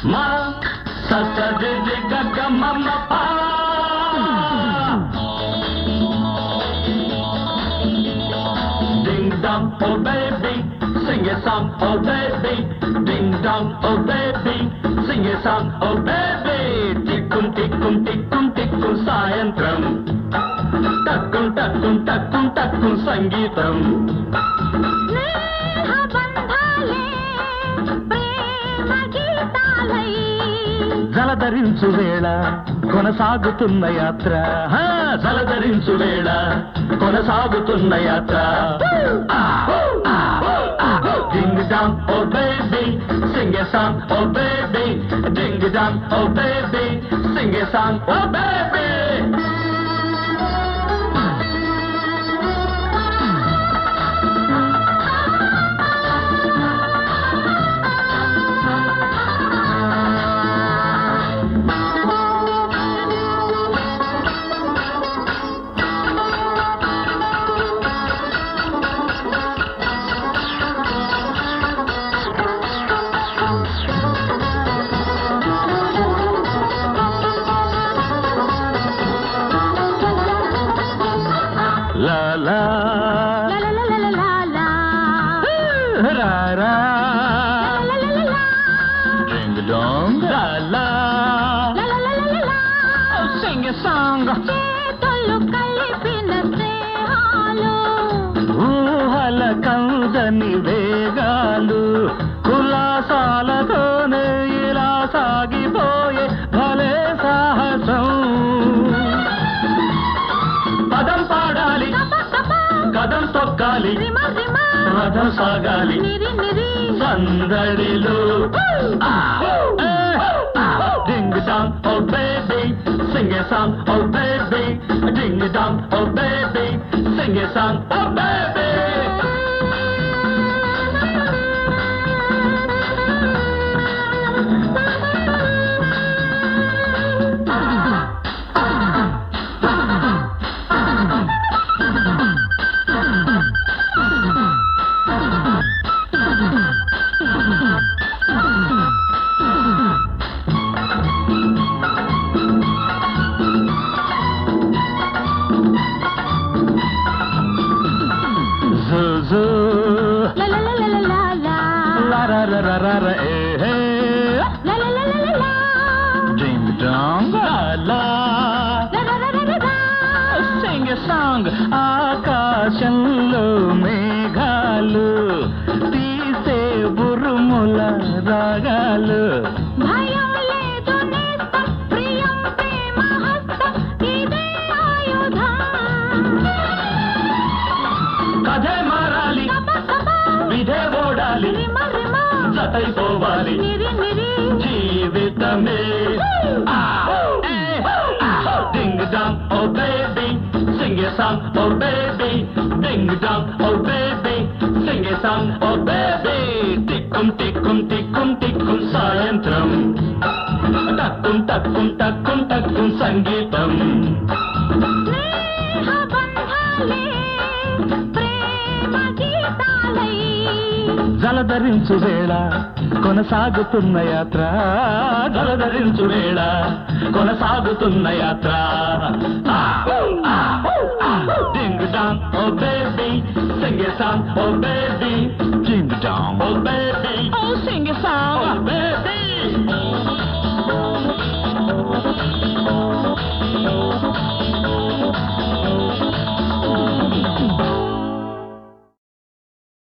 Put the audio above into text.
మా ససరి గగ మమ పా Ding dong, oh baby, sing a song, oh baby. Ding dong, oh baby, sing a song, oh baby. టిక్కుం టిక్కుం టిక్కుం టిక్కుం సాయంత్రం టక్కుం టక్కుం టక్కుం టక్కుం సంగీతం స్నేహ బంధాలే ప్రేమ గీతాలై జలధరించు వేళ కొనసాగుతున్న యాత్ర హా, జలధరించు వేళ కొనసాగుతున్న యాత్ర ding dong oh baby sing a song oh baby ding dong oh baby sing a song oh baby లా లా లలలలలలా. రా రా లలలలలా. డింగ్ డాంగ్ లా లా లలలలలలా. సింగ్ ఎ సాంగ్ చేతులు కలిపిన స్నేహాలు ఊహల కందని వేగాలు కులాసాలతోనే ఇలా సాగిపోయే భలే సాహసం పదం పాడాలి తప తప కదం తొక్కాలి రిమ రిమ రథం సాగాలి నిరి నిరి సందడిలో ding dong oh baby sing a song oh baby ding dong oh baby sing a song oh baby జుజు లలలలలలా. లరరరరర ఏ హే లలలలలలా. డింగ్ డాంగ్ లా లలలలలలా. సింగ్ ఎ సాంగ్ ఆకాశంలో మేఘాలు తీసే బురుముల రాగాలు భయం లేదు నేస్తం, ప్రియం ప్రేమ హస్తం, ఇదే ఆయుధం. కథే మారాలి తప తప, విధే ఓడాలి రిమ రిమ, జతైపోవాలి నిరి నిరి. జీవితమే ding dong oh baby sing a song oh baby ding dong oh baby sing a song oh baby టిక్కుం టిక్కుం టిక్కుం టిక్కుం సాయంత్రం టక్కుం టక్కుం టక్కుం టక్కుం సంగీతం స్నేహ బంధాలే ప్రేమ గీతాలై జలధరించు వేళ కొనసాగుతున్న యాత్ర జలధరించు వేళ కొనసాగుతున్న యాత్ర ding dong oh baby sing a song oh baby ding dong oh baby oh sing a song oh baby